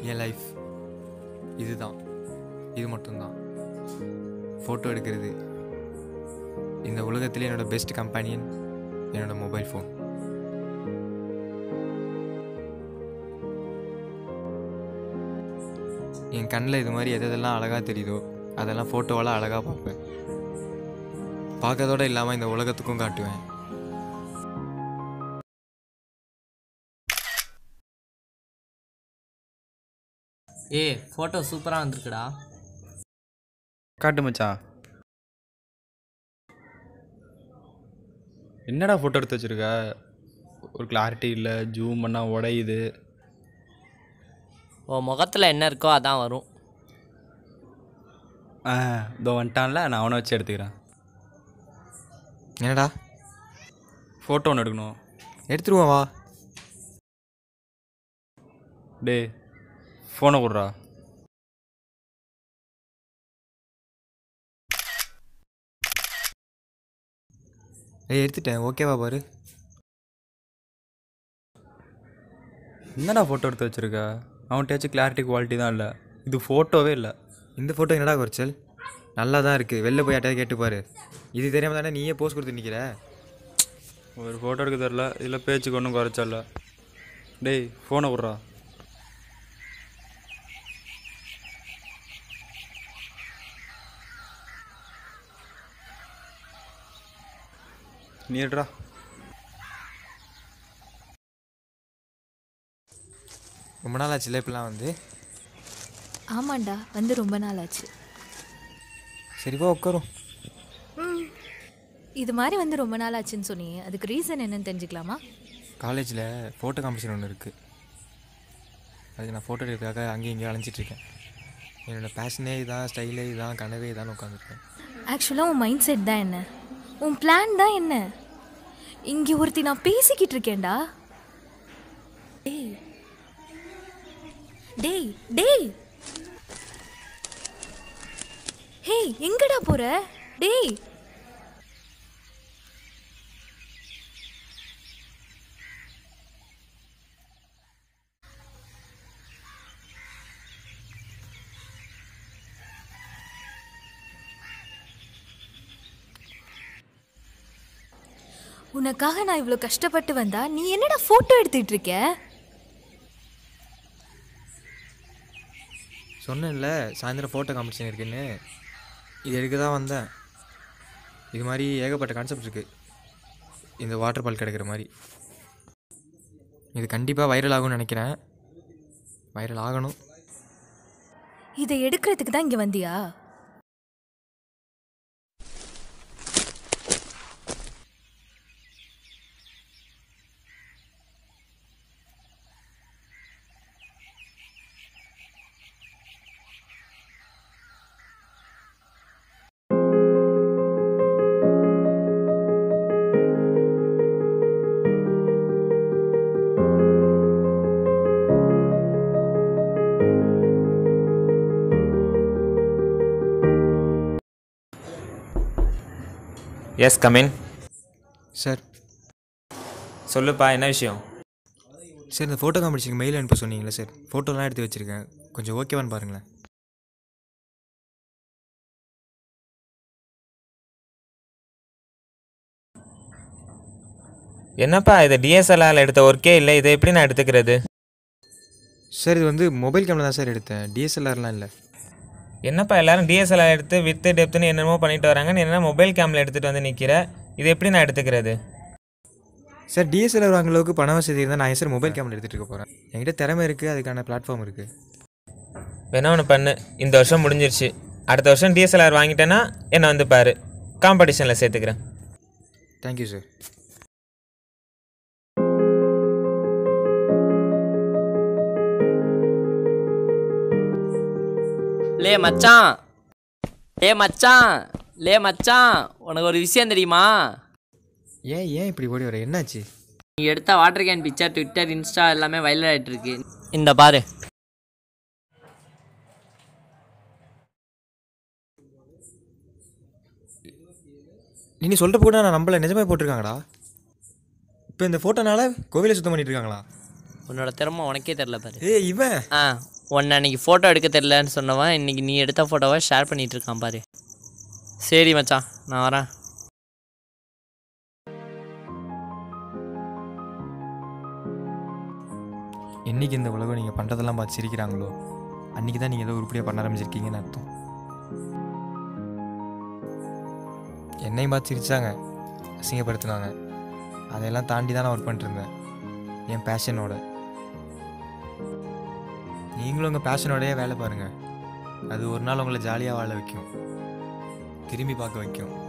என் life இதுதான் இது மட்டும்தான் ஃபோட்டோ எடுக்கிறது இந்த உலகத்திலே என்னோட பெஸ்ட் கம்பெனியன் என்னோட மொபைல் ஃபோன் என் கண்ணில் இது மாதிரி எது எதெல்லாம் அழகாக தெரியுதோ அதெல்லாம் ஃபோட்டோவெல்லாம் அழகாக பார்ப்பேன் பார்க்கறதோட இல்லாமல் இந்த உலகத்துக்கும் காட்டுவேன் ஏய் ஃபோட்டோ சூப்பராக வந்திருக்குடா காட்டு மச்சான் என்னடா ஃபோட்டோ எடுத்து வச்சிருக்க ஒரு கிளாரிட்டி இல்லை ஜூம் பண்ணால் உடையுது உன் முகத்தில் என்ன இருக்கோ அதான் வரும் ஆ இதோ வந்துட்டான்ல நான் அவனை வச்சு எடுத்துக்கிறேன் என்னடா ஃபோட்டோ ஒன்று எடுக்கணும் எடுத்துருவோம் வா டேய் ஃபோனை கொடுறா ஏய் எடுத்துட்டேன் ஓகேவா பாரு என்னடா ஃபோட்டோ எடுத்து வச்சிருக்க அவன்கிட்டயாச்சும் கிளாரிட்டி குவாலிட்டி தான் இல்லை இது ஃபோட்டோவே இல்லை இந்த ஃபோட்டோ என்னடா குறைச்சல் நல்லா தான் இருக்குது வெளில போய் யார்ட்டையாவது கேட்டு பாரு இது தெரியாம தானே நீயே போஸ்ட் கொடுத்து நிற்கிற ஒரு ஃபோட்டோ எடுக்க தெரில இதில் பேச்சுக்கு ஒன்றும் குறைச்சல டேய் ஃபோனை கொடுறா நீ எடுறா ரொம்ப நாள் ஆச்சுல இப்பெல்லாம் வந்து ஆமாண்டா வந்து ரொம்ப நாள் ஆச்சு சரிப்பா உட்காரும் இது மாதிரி வந்து ரொம்ப நாள் ஆச்சுன்னு சொன்னியே அதுக்கு ரீசன் என்னன்னு தெரிஞ்சுக்கலாமா காலேஜில் ஃபோட்டோ காம்படிஷன் ஒன்று இருக்குது அதுக்கு நான் ஃபோட்டோ எடுக்கிறதுக்காக அங்கேயும் இங்கேயும் அலைஞ்சிட்டு இருக்கேன் என்னோடய பேஷனே இதான் ஸ்டைலே இதான் கனவே இதான் உட்காந்துருக்கேன் ஆக்சுவலாக உன் மைண்ட் செட் தான் என்ன உன் பிளான் தான் என்ன இங்கே ஒருத்தி நான் பேசிக்கிட்டு இருக்கேன்டா டேய் டேய் டேய் ஹேய் எங்கடா போற டேய் உனக்காக நான் இவ்வளோ கஷ்டப்பட்டு வந்தா நீ என்னடா ஃபோட்டோ எடுத்துட்டு இருக்க சொன்னேன்ல சாயந்தரம் ஃபோட்டோ காம்படிஷன் இருக்குன்னு இது எடுக்க தான் வந்தேன் இது மாதிரி ஏகப்பட்ட கான்செப்ட் இருக்குது இந்த வாட்டர் பால் கிடைக்கிற மாதிரி இது கண்டிப்பாக வைரல் ஆகும்னு நினைக்கிறேன் வைரல் ஆகணும் இதை எடுக்கிறதுக்கு தான் இங்கே வந்தியா எஸ் கமின் சார் சொல்லுப்பா என்ன விஷயம் சார் இந்த ஃபோட்டோ காம்படிஷனுக்கு மெயில் அனுப்ப சொன்னீங்களே சார் ஃபோட்டோலாம் எடுத்து வச்சுருக்கேன் கொஞ்சம் ஓகேவான்னு பாருங்களேன் என்னப்பா இது டிஎஸ்எல்ஆரில் எடுத்த ஒர்க்கே இல்லை இதை எப்படி நான் எடுத்துக்கிறது சார் இது வந்து மொபைல் கேமரா தான் சார் எடுத்தேன் டிஎஸ்எல்ஆர்லாம் இல்லை என்னப்பா எல்லாரும் டிஎஸ்எல்ஆர் எடுத்து வித்து டெப்த்துன்னு என்னென்னமோ பண்ணிட்டு வராங்க நீ என்ன மொபைல் கேமில் எடுத்துகிட்டு வந்து நிற்கிற இது எப்படி நான் எடுத்துக்கிறது சார் டிஎஸ்எல்ஆர் வாங்குற அளவுக்கு பண வசதி இருந்தால் நான் ஏன் சார் மொபைல் கேமரா எடுத்துகிட்டு இருக்க போகிறேன் என்கிட்ட திறமை இருக்குது அதுக்கான பிளாட்ஃபார்ம் இருக்குது வேணா ஒன்று பண்ணு இந்த வருஷம் முடிஞ்சிருச்சு அடுத்த வருஷம் டிஎஸ்எல்ஆர் வாங்கிட்டேன்னா என்னை வந்து பாரு காம்படிஷனில் சேர்த்துக்கிறேன் தேங்க்யூ சார் லே மச்சான் லே மச்சான் லே மச்சான் உனக்கு ஒரு விஷயம் தெரியுமா ஏன் ஏன் இப்படி ஓடி வர என்னாச்சு நீ எடுத்த water can picture Twitter Insta எல்லாமே வைரல் ஆகிட்டு இருக்கு இந்த பாரு நீ சொல்கிற கூட நான் நம்மள நிஜமே போட்டிருக்காங்கடா இப்போ இந்த ஃபோட்டோனால கோவிலை சுத்தம் பண்ணிட்டு இருக்காங்களா உன்னோட திறமை உனக்கே தெரில பாரு ஏய் இவன் ஆ உன்னை அன்னைக்கு ஃபோட்டோ எடுக்க தெரிலன்னு சொன்னவன் இன்னைக்கு நீ எடுத்த ஃபோட்டோவை ஷேர் பண்ணிட்டு இருக்கான் பாரு சரி மச்சான் நான் வரேன் என்னைக்கு இந்த உலகம் நீங்கள் பண்ணுறதெல்லாம் பார்த்து சிரிக்கிறாங்களோ அன்றைக்கி தான் நீங்கள் ஏதோ உருப்படியாக பண்ண ஆரம்பிச்சிருக்கீங்கன்னு அர்த்தம் என்னையும் பார்த்து சிரிச்சாங்க அசிங்கப்படுத்தினாங்க அதையெல்லாம் தாண்டி தான் நான் ஒர்க் பண்ணிட்டுருந்தேன் என் பேஷனோட நீங்களும் உங்கள் பேஷனோடயே வேலை பாருங்கள் அது ஒரு நாள் உங்களை ஜாலியாக வாழ வைக்கும் திரும்பி பார்க்க வைக்கும்